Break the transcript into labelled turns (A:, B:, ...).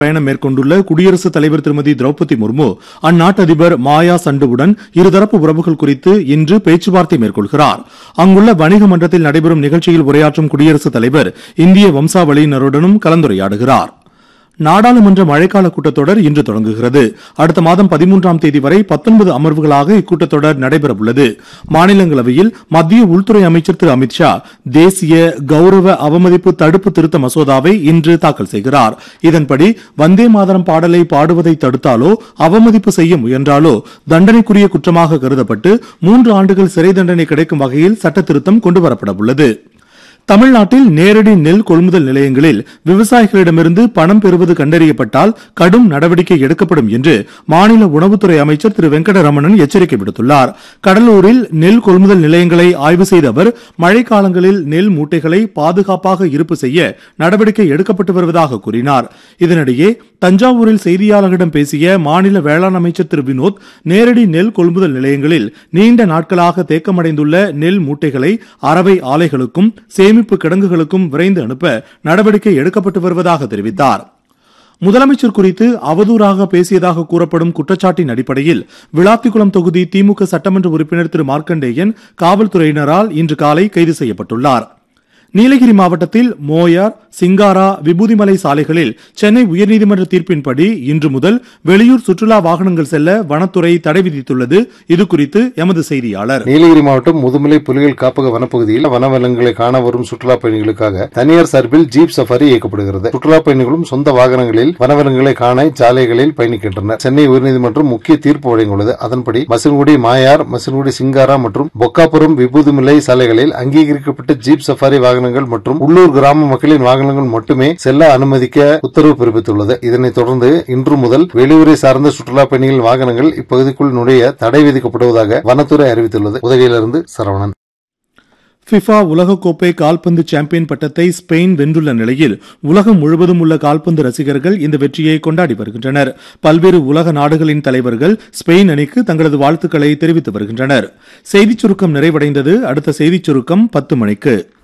A: பயணம் மேற்கொண்டுள்ள குடியரசுத் தலைவர் திருமதி திரௌபதி முர்மு அந்நாட்டு அதிபர் மாயா சண்டுவுடன் இருதரப்பு உறவுகள் குறித்து இன்று பேச்சுவார்த்தை மேற்கொள்கிறார் அங்குள்ள வணிக மன்றத்தில் நடைபெறும் நிகழ்ச்சியில் உரையாற்றும் குடியரசுத் தலைவர் இந்திய வம்சாவளியினருடனும் கலந்துரையாடுகிறார் நாடாளுமன்ற மழைக்கால கூட்டத்தொடர் இன்று தொடங்குகிறது அடுத்த மாதம் பதிமூன்றாம் தேதி வரை பத்தொன்பது அமர்வுகளாக இக்கூட்டத்தொடர் நடைபெறவுள்ளது மாநிலங்களவையில் மத்திய உள்துறை அமைச்சர் திரு அமித்ஷா தேசிய கௌரவ அவமதிப்பு தடுப்பு திருத்த மசோதாவை இன்று தாக்கல் செய்கிறார் இதன்படி வந்தே மாதரம் பாடலை பாடுவதை தடுத்தாலோ அவமதிப்பு செய்ய முயன்றாலோ தண்டனைக்குரிய குற்றமாக கருதப்பட்டு மூன்று ஆண்டுகள் சிறை தண்டனை கிடைக்கும் வகையில் சட்ட திருத்தம் கொண்டுவரப்பட உள்ளது தமிழ்நாட்டில் நேரடி நெல் கொள்முதல் நிலையங்களில் விவசாயிகளிடமிருந்து பணம் பெறுவது கண்டறியப்பட்டால் கடும் நடவடிக்கை எடுக்கப்படும் என்று மாநில உணவுத்துறை அமைச்சர் திரு வெங்கடரமணன் எச்சரிக்கை விடுத்துள்ளார் கடலூரில் நெல் கொள்முதல் நிலையங்களை ஆய்வு செய்த அவர் மழைக்காலங்களில் நெல் மூட்டைகளை பாதுகாப்பாக இருப்பு செய்ய நடவடிக்கை எடுக்கப்பட்டு வருவதாக கூறினார் இதனிடையே தஞ்சாவூரில் செய்தியாளர்களிடம் பேசிய மாநில வேளாண் அமைச்சர் திரு வினோத் நேரடி நெல் கொள்முதல் நிலையங்களில் நீண்ட நாட்களாக தேக்கமடைந்துள்ள நெல் மூட்டைகளை அரவை ஆலைகளுக்கும் சேமிப்பு கிடங்குகளுக்கும் விரைந்து அனுப்ப நடவடிக்கை எடுக்கப்பட்டு வருவதாக தெரிவித்தார் முதலமைச்சர் குறித்து அவதூறாக பேசியதாக கூறப்படும் குற்றச்சாட்டின் அடிப்படையில் விளாத்திக்குளம் தொகுதி திமுக சட்டமன்ற உறுப்பினர் திரு மார்க்கண்டேயன் காவல்துறையினரால் இன்று காலை கைது செய்யப்பட்டுள்ளார் நீலகிரி மாவட்டத்தில் மோயார் சிங்காரா விபூதிமலை சாலைகளில் சென்னை உயர்நீதிமன்ற தீர்ப்பின்படி இன்று முதல் வெளியூர் சுற்றுலா வாகனங்கள் செல்ல வனத்துறை தடை விதித்துள்ளது இது குறித்து எமது செய்தியாளர்
B: நீலகிரி மாவட்டம் முதுமலை புலிகள் காப்பக வனப்பகுதியில் வனவளங்களை காண வரும் சுற்றுலா பயணிகளுக்காக தனியார் சார்பில் ஜீப் சஃபாரி இயக்கப்படுகிறது சுற்றுலா பயணிகளும் சொந்த வாகனங்களில் வனவளங்களை காண சாலைகளில் பயணிக்கின்றனர் சென்னை உயர்நீதிமன்றம் முக்கிய தீர்ப்பு வழங்கியுள்ளது அதன்படி மசின்குடி மாயார் மசின்குடி சிங்காரா மற்றும் பொக்காபுரம் விபூதிமலை சாலைகளில் அங்கீகரிக்கப்பட்ட ஜீப் சஃபாரி வாகனங்கள் மற்றும் உள்ளூர் கிராம மக்களின் வாகனங்கள் மட்டுமே செல்ல அனுமதிக்க உத்தரவு பிறப்பித்துள்ளது இதனைத் தொடர்ந்து இன்று முதல் வெளியூரை சார்ந்த சுற்றுலா பயணிகள் வாகனங்கள் இப்பகுதிக்குள் நுழைய தடை விதிக்கப்படுவதாக வனத்துறை அறிவித்துள்ளது உதகையிலிருந்து சரவணன்
A: ஃபிஃபா உலகக்கோப்பை கால்பந்து சாம்பியன் பட்டத்தை ஸ்பெயின் வென்றுள்ள நிலையில் உலகம் முழுவதும் உள்ள கால்பந்து ரசிகர்கள் இந்த வெற்றியை கொண்டாடி வருகின்றனர் பல்வேறு உலக நாடுகளின் தலைவர்கள் ஸ்பெயின் அணிக்கு தங்களது வாழ்த்துக்களை தெரிவித்து வருகின்றனர் செய்திச் சுருக்கம் நிறைவடைந்தது அடுத்த செய்திச் சுருக்கம் பத்து மணிக்கு